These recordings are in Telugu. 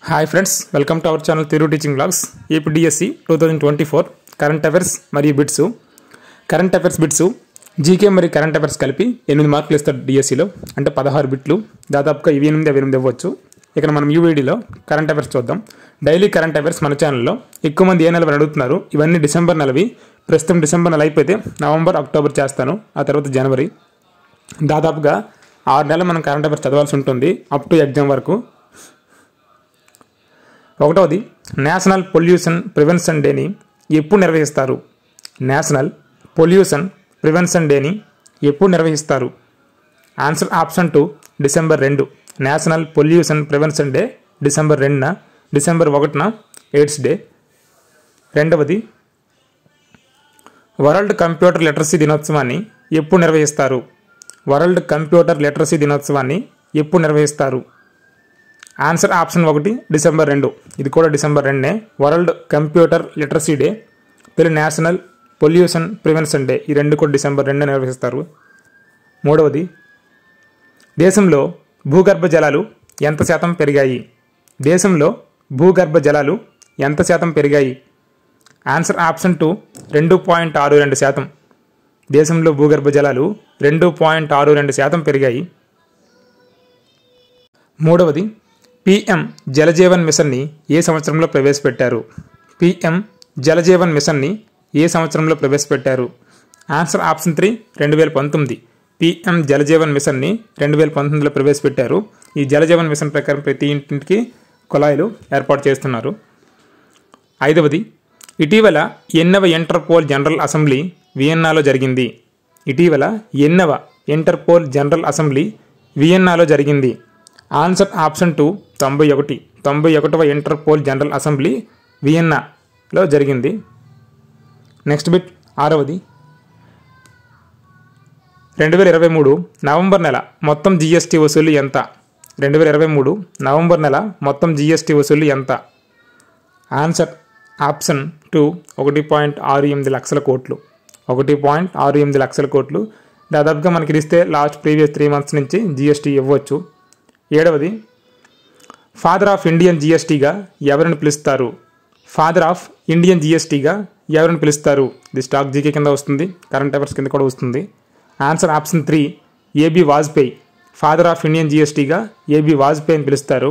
hi friends welcome to our channel Thiru teaching blogs APDSC two thousand twenty four current affairs మరియు bits current affairs bits GK మరియు కరెంట్ అఫైర్స్ కలిపి ఎనిమిది మార్కులు ఇస్తారు డిఎస్సిలో అంటే పదహారు బిట్లు దాదాపుగా ఇవి ఎనిమిది అవి ఎనిమిది ఇవ్వచ్చు ఇక్కడ మనం యూవీడీలో కరెంట్ అఫైర్స్ చూద్దాం డైలీ కరెంట్ అఫైర్స్ మన ఛానల్లో ఎక్కువ మంది ఏ నెలవి అడుగుతున్నారు ఇవన్నీ డిసెంబర్ నెలవి ప్రస్తుతం డిసెంబర్ నెల అయిపోతే నవంబర్ అక్టోబర్ చేస్తాను ఆ తర్వాత జనవరి దాదాపుగా ఆరు నెలలు మనం కరెంట్ అఫైర్స్ చదవాల్సి ఉంటుంది అప్ టు ఎగ్జామ్ వరకు ఒకటవది నేషనల్ పొల్యూషన్ ప్రివెన్షన్ డేని ఎప్పుడు నిర్వహిస్తారు నేషనల్ పొల్యూషన్ ప్రివెన్షన్ డేని ఎప్పుడు నిర్వహిస్తారు ఆన్సర్ ఆప్షన్ టూ డిసెంబర్ రెండు national pollution prevention day December రెండున డిసెంబర్ ఒకటిన ఎయిడ్స్ డే రెండవది వరల్డ్ కంప్యూటర్ లిటరసీ దినోత్సవాన్ని ఎప్పుడు నిర్వహిస్తారు వరల్డ్ కంప్యూటర్ లిటరసీ దినోత్సవాన్ని ఎప్పుడు నిర్వహిస్తారు ఆన్సర్ ఆప్షన్ ఒకటి డిసెంబర్ రెండు ఇది కూడా డిసెంబర్ రెండునే వరల్డ్ కంప్యూటర్ లిటరసీ డే తొలి నేషనల్ పొల్యూషన్ ప్రివెన్షన్ డే ఈ రెండు కూడా డిసెంబర్ రెండు నిర్వహిస్తారు మూడవది దేశంలో భూగర్భ జలాలు ఎంత శాతం పెరిగాయి దేశంలో భూగర్భ జలాలు ఎంత శాతం పెరిగాయి ఆన్సర్ ఆప్షన్ టూ రెండు పాయింట్ ఆరు రెండు శాతం దేశంలో భూగర్భ జలాలు రెండు పాయింట్ ఆరు రెండు శాతం పెరిగాయి మూడవది పిఎం జలజీవన్ మిషన్ని ఏ సంవత్సరంలో ప్రవేశపెట్టారు పిఎం జలజీవన్ మిషన్ని ఏ సంవత్సరంలో ప్రవేశపెట్టారు ఆన్సర్ ఆప్షన్ త్రీ రెండు వేల పంతొమ్మిది పిఎం జలజీవన్ మిషన్ని రెండు వేల పంతొమ్మిదిలో ప్రవేశపెట్టారు ఈ జలజీవన్ మిషన్ ప్రకారం ప్రతి ఇంటికి కుళాయిలు ఏర్పాటు చేస్తున్నారు ఐదవది ఇటీవల ఎన్నవ ఇంటర్పోల్ జనరల్ అసెంబ్లీ వియన్నాలో జరిగింది ఇటీవల ఎన్నవ ఇంటర్పోల్ జనరల్ అసెంబ్లీ వియన్నాలో జరిగింది ఆన్సర్ ఆప్షన్ టూ తొంభై ఒకటి తొంభై ఒకటవ ఇంటర్పోల్ జనరల్ అసెంబ్లీ వియన్నాలో జరిగింది నెక్స్ట్ బిట్ ఆరవది రెండు వేల ఇరవై మూడు నవంబర్ నెల మొత్తం జిఎస్టీ వసూలు ఎంత రెండు వేల ఇరవై మూడు నవంబర్ నెల మొత్తం జిఎస్టీ వసూలు ఎంత ఆన్సర్ ఆప్షన్ టూ ఒకటి పాయింట్ ఆరు ఎనిమిది లక్షల కోట్లు ఒకటి పాయింట్ ఆరు ఎనిమిది లక్షల కోట్లు దాదాపుగా మనకి ఇస్తే లాస్ట్ ప్రీవియస్ త్రీ మంత్స్ నుంచి జిఎస్టీ ఇవ్వచ్చు ఏడవది ఫాదర్ ఆఫ్ ఇండియన్ జిఎస్టీగా ఎవరిని పిలుస్తారు ఫాదర్ ఆఫ్ ఇండియన్ జిఎస్టీగా ఎవరిని పిలుస్తారు ఇది స్టాక్ జీకే కింద వస్తుంది కరెంట్ అఫైర్స్ కింద కూడా వస్తుంది answer option three AB Vajpayee father of Indian జిఎస్టీగా ఏబి వాజ్పేయి అని పిలుస్తారు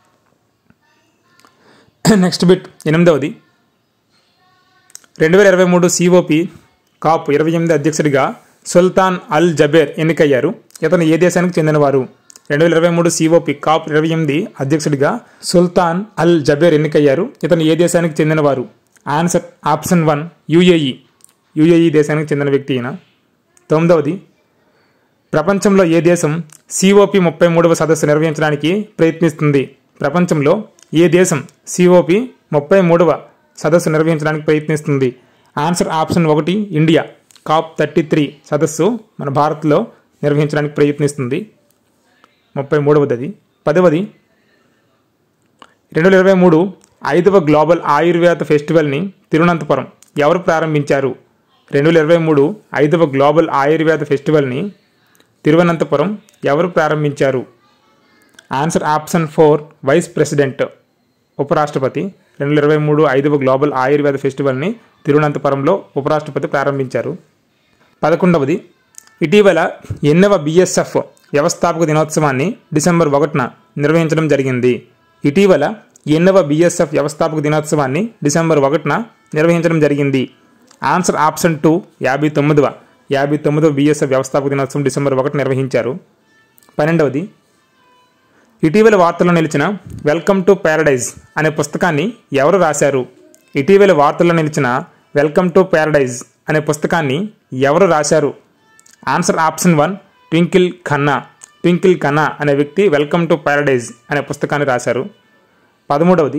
నెక్స్ట్ బిట్ ఎనిమిదవది రెండు వేల ఇరవై మూడు సిఓపి కాప్ ఇరవై ఎనిమిది అధ్యక్షుడిగా సుల్తాన్ అల్ జబేర్ ఎన్నికయ్యారు ఇతను ఏ దేశానికి చెందినవారు రెండు వేల ఇరవై మూడు సిఓపి కాప్ ఇరవై ఎనిమిది అధ్యక్షుడిగా సుల్తాన్ అల్ జబేర్ ఎన్నికయ్యారు ఇతను ఏ దేశానికి చెందినవారు answer option one UAE UAE దేశానికి చెందిన వ్యక్తి ఈయన తొమ్మిదవది ప్రపంచంలో ఏ దేశం సిఓపి ముప్పై మూడవ సదస్సు నిర్వహించడానికి ప్రయత్నిస్తుంది ప్రపంచంలో ఏ దేశం సిఓపి ముప్పై మూడవ సదస్సు నిర్వహించడానికి ప్రయత్నిస్తుంది ఆన్సర్ ఆప్షన్ ఒకటి ఇండియా కాప్ థర్టీ త్రీ సదస్సు మన భారత్లో నిర్వహించడానికి ప్రయత్నిస్తుంది ముప్పై మూడవది అది పదవది రెండు వేల ఇరవై మూడు ఐదవ గ్లోబల్ ఆయుర్వేద ఫెస్టివల్ని తిరువనంతపురం ఎవరు ప్రారంభించారు రెండు వేల ఇరవై మూడు ఐదవ గ్లోబల్ ఆయుర్వేద ఫెస్టివల్ని తిరువనంతపురం ఎవరు ప్రారంభించారు answer option four vice president ఉపరాష్ట్రపతి రెండు వేల ఇరవై మూడు ఐదవ గ్లోబల్ ఆయుర్వేద ఫెస్టివల్ని తిరువనంతపురంలో ఉపరాష్ట్రపతి ప్రారంభించారు పదకొండవది ఇటీవల ఎన్నవ బిఎస్ఎఫ్ వ్యవస్థాపక దినోత్సవాన్ని డిసెంబర్ ఒకటిన నిర్వహించడం జరిగింది ఇటీవల ఎన్నవ బిఎస్ఎఫ్ వ్యవస్థాపక దినోత్సవాన్ని డిసెంబర్ ఒకటిన నిర్వహించడం జరిగింది ఆన్సర్ ఆప్షన్ టూ యాభై తొమ్మిదవ యాభై తొమ్మిదవ బిఎస్ఎఫ్ వ్యవస్థాపక దినోత్సవం డిసెంబర్ ఒకటి నిర్వహించారు పన్నెండవది ఇటీవల వార్తల్లో నిలిచిన వెల్కమ్ టు ప్యారడైజ్ అనే పుస్తకాన్ని ఎవరు రాశారు ఇటీవల వార్తల్లో నిలిచిన వెల్కమ్ టు ప్యారడైజ్ అనే పుస్తకాన్ని ఎవరు రాశారు answer option one Twinkle Khanna Twinkle Khanna అనే వ్యక్తి వెల్కమ్ టు ప్యారడైజ్ అనే పుస్తకాన్ని రాశారు పదమూడవది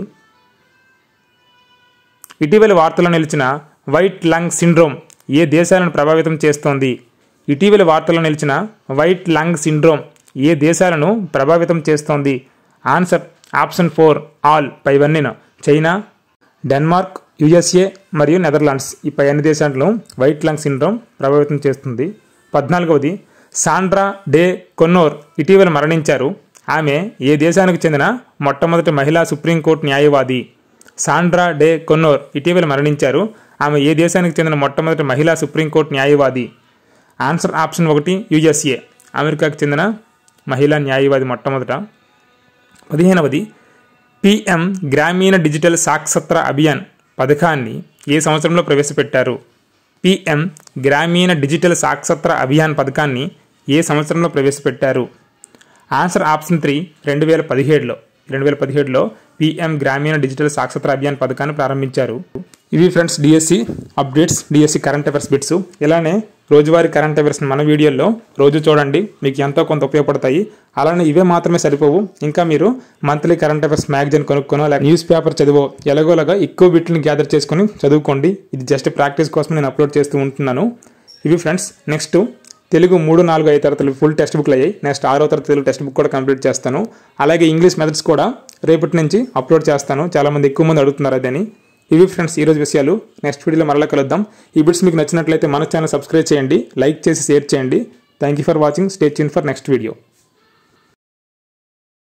ఇటీవల వార్తల్లో నిలిచిన వైట్ లంగ్ సిండ్రోమ్ ఏ దేశాలను ప్రభావితం చేస్తోంది ఇటీవల వార్తల్లో నిలిచిన వైట్ లంగ్ సిండ్రోమ్ ఏ దేశాలను ప్రభావితం చేస్తోంది ఆన్సర్ ఆప్షన్ ఫోర్ ఆల్ పైవన్నీను చైనా డెన్మార్క్ యుఎస్ఏ మరియు నెదర్లాండ్స్ ఈ పై అన్ని దేశాలను వైట్ లంగ్ సిండ్రోమ్ ప్రభావితం చేస్తుంది పద్నాలుగవది సాండ్రా డే కొన్నోర్ ఇటీవల మరణించారు ఆమె ఏ దేశానికి చెందిన మొట్టమొదటి మహిళా సుప్రీంకోర్టు న్యాయవాది సాండ్రా డే కొన్నోర్ ఇటీవల మరణించారు ఆమె ఏ దేశానికి చెందిన మొట్టమొదటి మహిళా సుప్రీంకోర్టు న్యాయవాది ఆన్సర్ ఆప్షన్ ఒకటి యుఎస్ఏ అమెరికాకు చెందిన మహిళా న్యాయవాది మొట్టమొదట పదిహేనవది పిఎం గ్రామీణ డిజిటల్ సాక్షరత అభియాన్ పథకాన్ని ఏ సంవత్సరంలో ప్రవేశపెట్టారు పిఎం గ్రామీణ డిజిటల్ సాక్షరత అభియాన్ పథకాన్ని ఏ సంవత్సరంలో ప్రవేశపెట్టారు ఆన్సర్ ఆప్షన్ త్రీ రెండు వేల పదిహేడులో రెండు వేల పదిహేడులో పిఎం గ్రామీణ డిజిటల్ సాక్షరత అభియాన్ పథకాన్ని ప్రారంభించారు ఇవి friends DSC updates DSC current affairs bits ఇలానే రోజువారీ కరెంట్ అఫైర్స్ మన వీడియోల్లో రోజు చూడండి మీకు ఎంతో కొంత ఉపయోగపడతాయి అలానే ఇవే మాత్రమే సరిపోవు ఇంకా మీరు మంత్లీ కరెంట్ అఫైర్స్ మ్యాగజైన్ కొనుక్కోనో లేక న్యూస్ పేపర్ చదివో ఎలాగోలాగా ఎక్కువ బిట్లను గ్యాదర్ చేసుకొని చదువుకోండి ఇది జస్ట్ ప్రాక్టీస్ కోసం నేను అప్లోడ్ చేస్తూ ఉంటున్నాను ఇవి ఫ్రెండ్స్ నెక్స్ట్ తెలుగు మూడు నాలుగు ఐదు తరగతులు ఫుల్ టెక్స్ట్ బుక్లు అయ్యాయి నెక్స్ట్ ఆరో తరగతి తెలుగు టెక్స్ట్ బుక్ కూడా కంప్లీట్ చేస్తాను అలాగే ఇంగ్లీష్ మెథడ్స్ కూడా రేపటి నుంచి అప్లోడ్ చేస్తాను చాలామంది ఎక్కువ మంది అడుగుతున్నారు అదని ఇవి ఫ్రెండ్స్ ఈరోజు విషయాలు నెక్స్ట్ వీడియోలో మరలా కలుద్దాం ఈ బిట్స్ మీకు నచ్చినట్లయితే మన ఛానల్ సబ్స్క్రైబ్ చేయండి లైక్ చేసి షేర్ చేయండి thank you for watching stay tune for next video